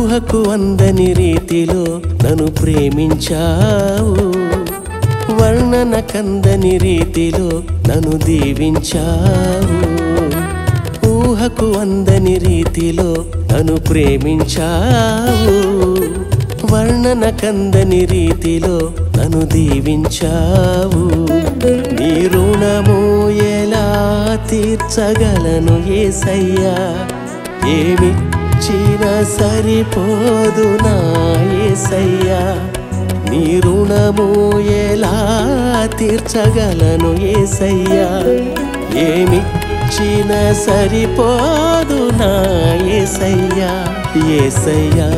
ఊహకు అందని రీతిలో నన్ను ప్రేమించావు వర్ణన కందని రీతిలో నన్ను దీవించావు ఊహకు అందని రీతిలో నన్ను ప్రేమించావు వర్ణన కందని రీతిలో నన్ను దీవించావు నీ రుణము ఎలా తీర్చగలను ఏసయ్యా ఏమిచ్చిన సరిపోదు నా ఏసయ్యా నీ రుణము ఎలా తీర్చగలను ఏసయ్యా ఏమిచ్చిన సరిపోదు నా ఏసయ్యా ఏసయ్యా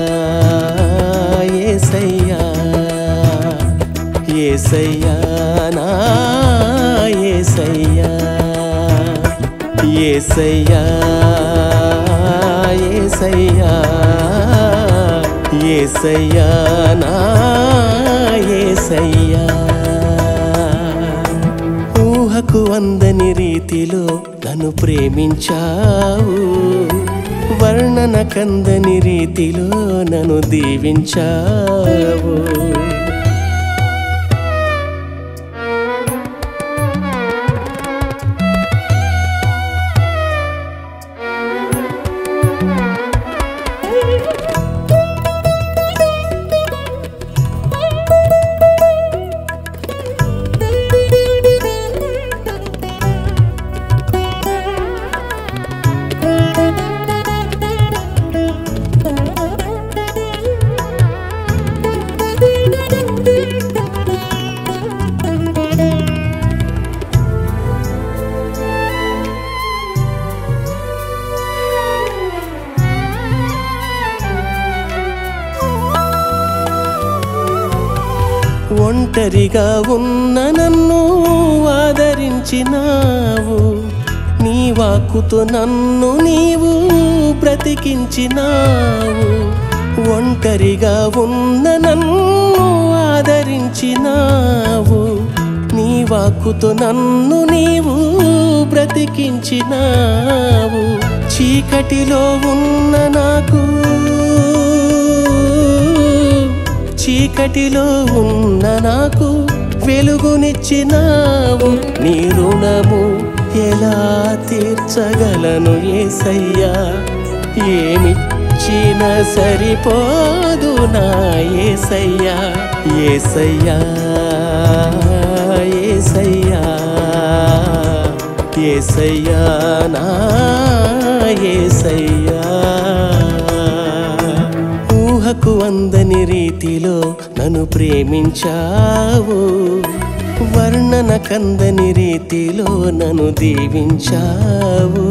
ఏసయ్యా ఏసయ్యా నా ఏసయ్యా ఏసయ్యా ఏసయ్యా ఏసయ్యా నా ఏసయ్యా ఊహకు అందని రీతిలో నన్ను ప్రేమించావు వర్ణన కందని రీతిలో నన్ను దీవించావు ఒంటరిగా ఉన్న నన్ను ఆదరించినావు నీ వాక్కుతో నన్ను నీవు బ్రతికించినావు ఒంటరిగా ఉన్న నన్ను ఆదరించినావు నీ వాక్కుతో నన్ను నీవు బ్రతికించినావు చీకటిలో ఉన్న నాకు చీకటిలో ఉన్న నాకు వెలుగునిచ్చినావు నీ రుణము ఎలా తీర్చగలను ఏసయ్యా ఏమిచ్చిన సరిపోదు నా ఏసయ్యా ఏసయ్యా ఏసయ్యా ఏసయ్యా నా ఏసయ్యా ఊహకు అందని రీతిలో నన్ను ప్రేమించావు వర్ణన కందని రీతిలో నన్ను దీవించావు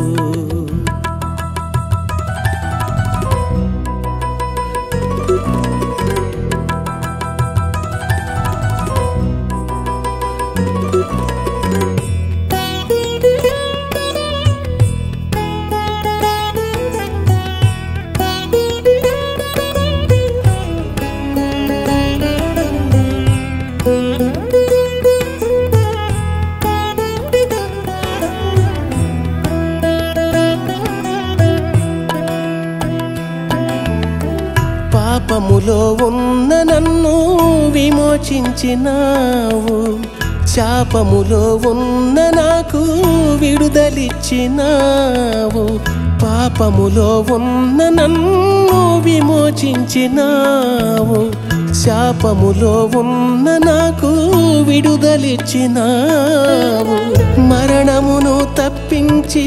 పాపములో ఉన్న నన్ను విమోచించినావు శాపములో ఉన్న నాకు విడుదలిచ్చినావు పాపములో ఉన్న నన్ను విమోచించినావు శాపములో ఉన్న నాకు విడుదలిచ్చినావు మరణమును తప్పించి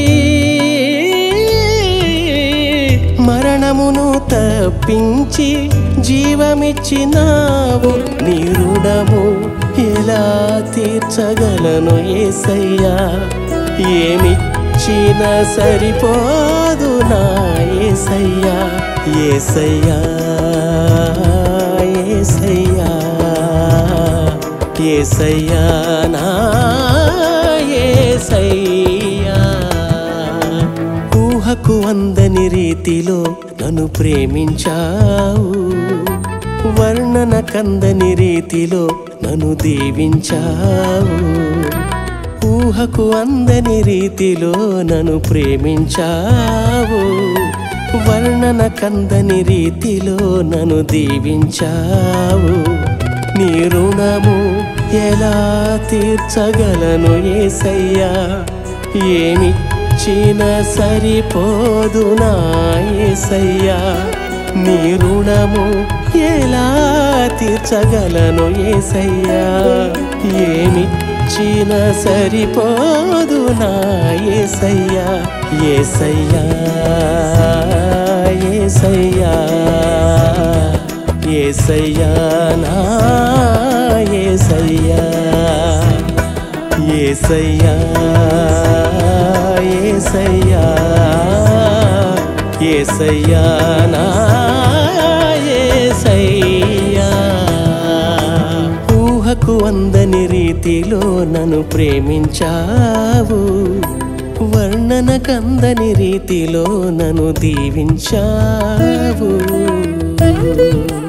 మరణమును తప్పించి జీవమిచ్చినావు నీ రుణము ఎలా తీర్చగలను ఏసయ్యా ఏమిచ్చిన సరిపోదు నా ఏసయ్యా ఏసయ్యా ఏసయ్యా ఏసయ్యా నా ఏసయ్యా ఊహకు అందని రీతిలో నన్ను ప్రేమించావు వర్ణన కందని రీతిలో నన్ను దీవించావు ఊహకు అందని రీతిలో నన్ను ప్రేమించావు వర్ణన కందని రీతిలో నన్ను దీవించావు నీ రుణము ఎలా తీర్చగలను ఏసయ్యా ఏమిచ్చిన సరిపోదు నా ఏసయ్యా నీ రుణము ఎలా తీర్చగలను ఏసయ్యా ఏమిచ్చిన సరిపోదు నా ఏసయ్యా ఏసయ్యా ఏసయ్యా ఏసయ్యా నా ఏసయ్యా ఏసయ్యా ఏసయ్యా ఏసయ్యా నా ఏసయ్యా ఊహకు అందని రీతిలో నన్ను ప్రేమించావు వర్ణన కందని రీతిలో నన్ను దీవించావు